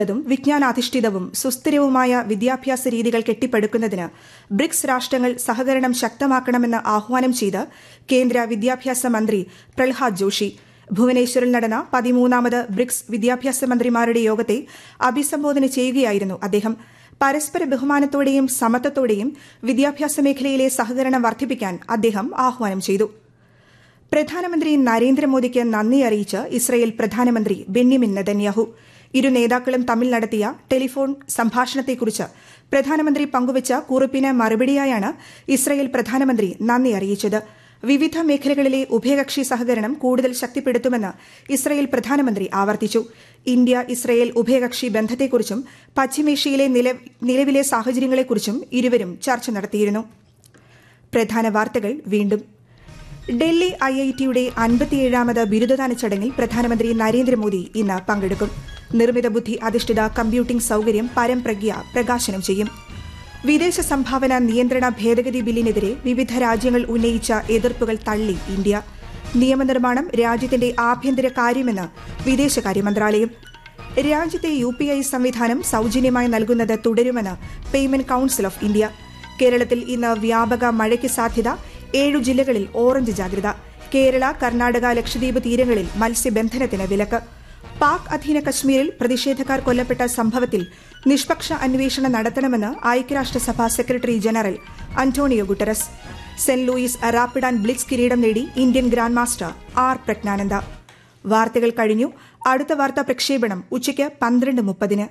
ും വിജ്ഞാനാധിഷ്ഠിതവും സുസ്ഥിരവുമായ വിദ്യാഭ്യാസ രീതികൾ കെട്ടിപ്പടുക്കുന്നതിന് ബ്രിക്സ് രാഷ്ട്രങ്ങൾ സഹകരണം ശക്തമാക്കണമെന്ന് ആഹ്വാനം ചെയ്ത് കേന്ദ്ര വിദ്യാഭ്യാസ മന്ത്രി പ്രഹ്ലാദ് ജോഷി ഭുവനേശ്വറിൽ നടന്ന പതിമൂന്നാമത് ബ്രിക്സ് വിദ്യാഭ്യാസ മന്ത്രിമാരുടെ യോഗത്തെ അഭിസംബോധന ചെയ്യുകയായിരുന്നു അദ്ദേഹം പരസ്പര ബഹുമാനത്തോടെയും സമത്വത്തോടെയും വിദ്യാഭ്യാസ മേഖലയിലെ സഹകരണം വർദ്ധിപ്പിക്കാൻ അദ്ദേഹം ആഹ്വാനം ചെയ്തു പ്രധാനമന്ത്രി നരേന്ദ്രമോദിക്ക് നന്ദി അറിയിച്ച് ഇസ്രയേൽ പ്രധാനമന്ത്രി ബെന്യമിൻ നെതന്യാഹു ഇരു നേതാക്കളും തമ്മിൽ നടത്തിയ ടെലിഫോൺ സംഭാഷണത്തെക്കുറിച്ച് പ്രധാനമന്ത്രി പങ്കുവച്ച കുറിപ്പിന് മറുപടിയായാണ് ഇസ്രയേൽ പ്രധാനമന്ത്രി നന്ദി അറിയിച്ചത് വിവിധ മേഖലകളിലെ ഉഭയകക്ഷി സഹകരണം കൂടുതൽ ശക്തിപ്പെടുത്തുമെന്ന് ഇസ്രയേൽ പ്രധാനമന്ത്രി ആവർത്തിച്ചു ഇന്ത്യ ഇസ്രയേൽ ഉഭയകക്ഷി ബന്ധത്തെക്കുറിച്ചും പശ്ചിമേഷ്യയിലെ നിലവിലെ സാഹചര്യങ്ങളെക്കുറിച്ചും ഇരുവരും ചർച്ച നടത്തിയിരുന്നു പ്രധാന വാർത്തകൾ വീണ്ടും ഡൽഹി ഐ ഐ ടിയുടെ അൻപത്തിയേഴാമത് ബിരുദദാന ചടങ്ങിൽ പ്രധാനമന്ത്രി നരേന്ദ്രമോദി ഇന്ന് പങ്കെടുക്കും നിർമ്മിത ബുദ്ധി അധിഷ്ഠിത കമ്പ്യൂട്ടിംഗ് സൌകര്യം പരംപ്രജ്ഞ പ്രകാശനം ചെയ്യും വിദേശ സംഭാവന നിയന്ത്രണ ഭേദഗതി ബില്ലിനെതിരെ വിവിധ രാജ്യങ്ങൾ ഉന്നയിച്ച എതിർപ്പുകൾ തള്ളി ഇന്ത്യ നിയമനിർമ്മാണം രാജ്യത്തിന്റെ ആഭ്യന്തര കാര്യമെന്ന് വിദേശകാര്യ മന്ത്രാലയം രാജ്യത്തെ യു പി ഐ സംവിധാനം സൌജന്യമായി നൽകുന്നത് തുടരുമെന്ന് പേയ്മെന്റ് കൌൺസിൽ ഓഫ് ഇന്ത്യ കേരളത്തിൽ ഇന്ന് വ്യാപക മഴയ്ക്ക് സാധ്യത ഏഴു ജില്ലകളിൽ ഓറഞ്ച് ജാഗ്രത കേരള കർണാടക ലക്ഷദ്വീപ് തീരങ്ങളിൽ മത്സ്യബന്ധനത്തിന് വിലക്ക് പാക് അധീന കശ്മീരിൽ പ്രതിഷേധക്കാർ കൊല്ലപ്പെട്ട സംഭവത്തിൽ നിഷ്പക്ഷ അന്വേഷണം നടത്തണമെന്ന് ഐക്യരാഷ്ട്രസഭ secretary general Antonio Guterres Saint Louis rapid and blitz കിരീടം നേടി Indian grandmaster R Praggnanandhaa വാർത്തകൾ കഴിഞ്ഞു അടുത്ത വാർത്താ പ്രക്ഷേപണം ഉച്ചയ്ക്ക് പന്ത്രണ്ട് മുപ്പതിന്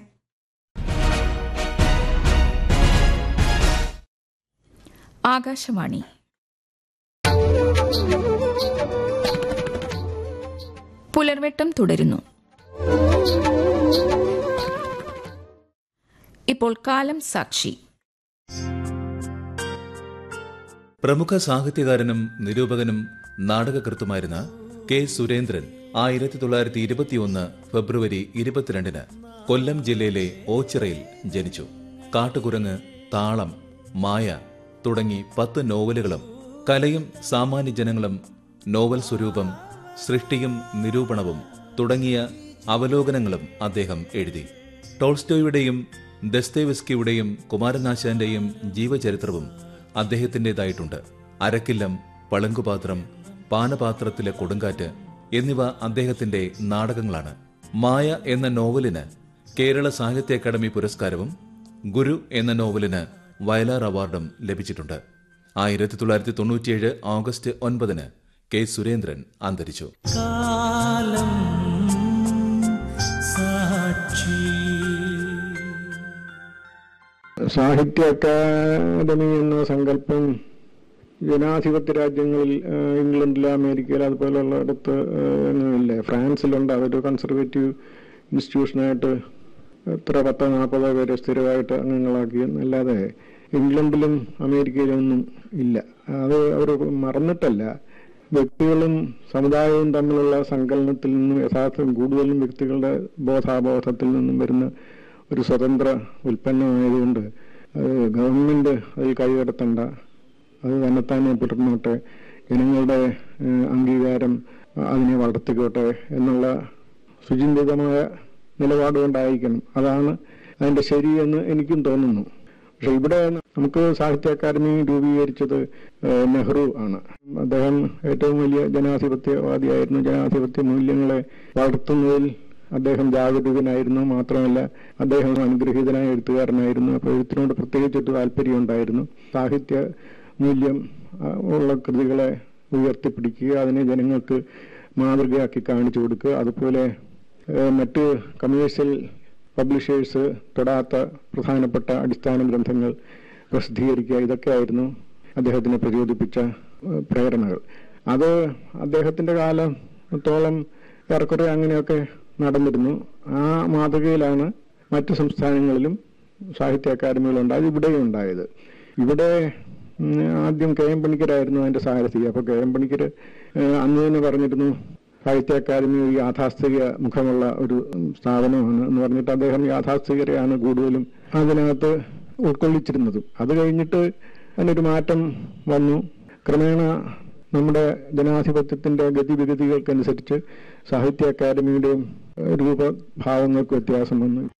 ആകാശവാണി പുലർവെട്ടം തുടരുന്നു ഇപ്പോൾ കാലം സാക്ഷി പ്രമുഖ സാഹിത്യകാരനും നിരൂപകനും നാടകകൃത്തുമായിരുന്ന കെ സുരേന്ദ്രൻ ആയിരത്തി തൊള്ളായിരത്തി ഇരുപത്തിയൊന്ന് ഫെബ്രുവരി ഇരുപത്തിരണ്ടിന് കൊല്ലം ജില്ലയിലെ ഓച്ചിറയിൽ ജനിച്ചു കാട്ടുകുരങ്ങ് താളം മായ തുടങ്ങി പത്ത് നോവലുകളും കലയും സാമാന്യ ജനങ്ങളും നോവൽ സ്വരൂപം സൃഷ്ടിയും നിരൂപണവും തുടങ്ങിയ അവലോകനങ്ങളും അദ്ദേഹം എഴുതി ടോൾസ്റ്റോയുടെയും ദസ്തേവിസ്കിയുടെയും കുമാരനാശാന്റെയും ജീവചരിത്രവും അദ്ദേഹത്തിൻ്റെതായിട്ടുണ്ട് അരക്കില്ലം പളുങ്കുപാത്രം പാനപാത്രത്തിലെ കൊടുങ്കാറ്റ് എന്നിവ അദ്ദേഹത്തിന്റെ നാടകങ്ങളാണ് മായ എന്ന നോവലിന് കേരള സാഹിത്യ അക്കാദമി പുരസ്കാരവും ഗുരു എന്ന നോവലിന് വയലാർ അവാർഡും ലഭിച്ചിട്ടുണ്ട് ആയിരത്തി തൊള്ളായിരത്തി തൊണ്ണൂറ്റിയേഴ് ഓഗസ്റ്റ് ഒൻപതിന് കെ സുരേന്ദ്രൻ അന്തരിച്ചു കാലം സാക്ഷി സാഹിത്യ അക്കാദമി എന്ന സങ്കല്പം ജനാധിപത്യ രാജ്യങ്ങളിൽ ആ, ഇംഗ്ലണ്ടിൽ അമേരിക്കയിൽ അതുപോലെയുള്ളിടത്ത് ആ, ഒന്നുമില്ല ഫ്രാൻസിലുണ്ട് അതൊരു കൺസർവേറ്റീവ് ഇൻസ്റ്റിറ്റ്യൂഷനായിട്ട് എത്ര പത്തോ നാൽപ്പതോ പേരെ സ്ഥിരമായിട്ട് അംഗങ്ങളാക്കി അല്ലാതെ ഇംഗ്ലണ്ടിലും അമേരിക്കയിലും ഒന്നും ഇല്ല അത് അവർ മറന്നിട്ടല്ല വ്യക്തികളും സമുദായവും തമ്മിലുള്ള സങ്കലനത്തിൽ നിന്നും യഥാർത്ഥം കൂടുതലും വ്യക്തികളുടെ ബോധാബോധത്തിൽ നിന്നും വരുന്ന ഒരു സ്വതന്ത്ര ഉൽപ്പന്നമായതുകൊണ്ട് അത് ഗവൺമെന്റ് അതിൽ കൈകടത്തണ്ട അത് തന്നെത്താനെ തുടർന്നോട്ടെ ജനങ്ങളുടെ ഏഹ്, അംഗീകാരം അതിനെ വളർത്തിക്കോട്ടെ എന്നുള്ള സുചിന്തിതമായ നിലപാട് കൊണ്ടായിരിക്കണം അതാണ് അതിന്റെ ശരിയെന്ന് എനിക്കും തോന്നുന്നു പക്ഷെ ഇവിടെ നമുക്ക് സാഹിത്യ അക്കാദമി രൂപീകരിച്ചത് ഏഹ്, നെഹ്റു ആണ് അദ്ദേഹം ഏറ്റവും വലിയ ജനാധിപത്യവാദിയായിരുന്നു ജനാധിപത്യ മൂല്യങ്ങളെ വളർത്തുന്നതിൽ അദ്ദേഹം ജാഗരൂകനായിരുന്നു മാത്രമല്ല അദ്ദേഹം അനുഗ്രഹീതനായ എഴുത്തുകാരനായിരുന്നു അപ്പോൾ എഴുത്തിനോട് പ്രത്യേകിച്ചിട്ട് താല്പര്യം ഉണ്ടായിരുന്നു സാഹിത്യ മൂല്യം ആ, ഉള്ള കൃതികളെ ഉയർത്തിപ്പിടിക്കുക അതിനെ ജനങ്ങൾക്ക് മാതൃകയാക്കി കാണിച്ചു കൊടുക്കുക അതുപോലെ ഏഹ്, മറ്റ് കമേഴ്ഷ്യൽ പബ്ലിഷേഴ്സ് തൊടാത്ത പ്രധാനപ്പെട്ട അടിസ്ഥാന ഗ്രന്ഥങ്ങൾ പ്രസിദ്ധീകരിക്കുക ഇതൊക്കെയായിരുന്നു അദ്ദേഹത്തിനെ പ്രചോദിപ്പിച്ച ഏഹ്, പ്രേരണകൾ അത് അദ്ദേഹത്തിന്റെ കാലത്തോളം ഏറെക്കുറെ അങ്ങനെയൊക്കെ നടന്നിരുന്നു ആ മാതൃകയിലാണ് മറ്റു സംസ്ഥാനങ്ങളിലും സാഹിത്യ അക്കാദമികളുണ്ട് അത് ഇവിടെയും ഉണ്ടായത് ഇവിടെ ഉം, ആദ്യം കെ എം പണിക്കരായിരുന്നു അതിന്റെ സാരഥി അപ്പൊ കെ എം പണിക്കർ ഏഹ്, അന്ന് തന്നെ പറഞ്ഞിരുന്നു സാഹിത്യ അക്കാദമി ഒരു യാഥാസ്ഥിക മുഖമുള്ള ഒരു ഉം, സ്ഥാപനമാണ് എന്ന് പറഞ്ഞിട്ട് അദ്ദേഹം യാഥാസ്ഥികരെയാണ് കൂടുതലും അതിനകത്ത് ഉൾക്കൊള്ളിച്ചിരുന്നതും അത് കഴിഞ്ഞിട്ട് അതിനൊരു മാറ്റം വന്നു ക്രമേണ നമ്മുടെ ജനാധിപത്യത്തിന്റെ ഗതിവിഗതികൾക്കനുസരിച്ച് സാഹിത്യ അക്കാദമിയുടെയും ഏഹ്, രൂപഭാവങ്ങൾക്ക് വ്യത്യാസം വന്നു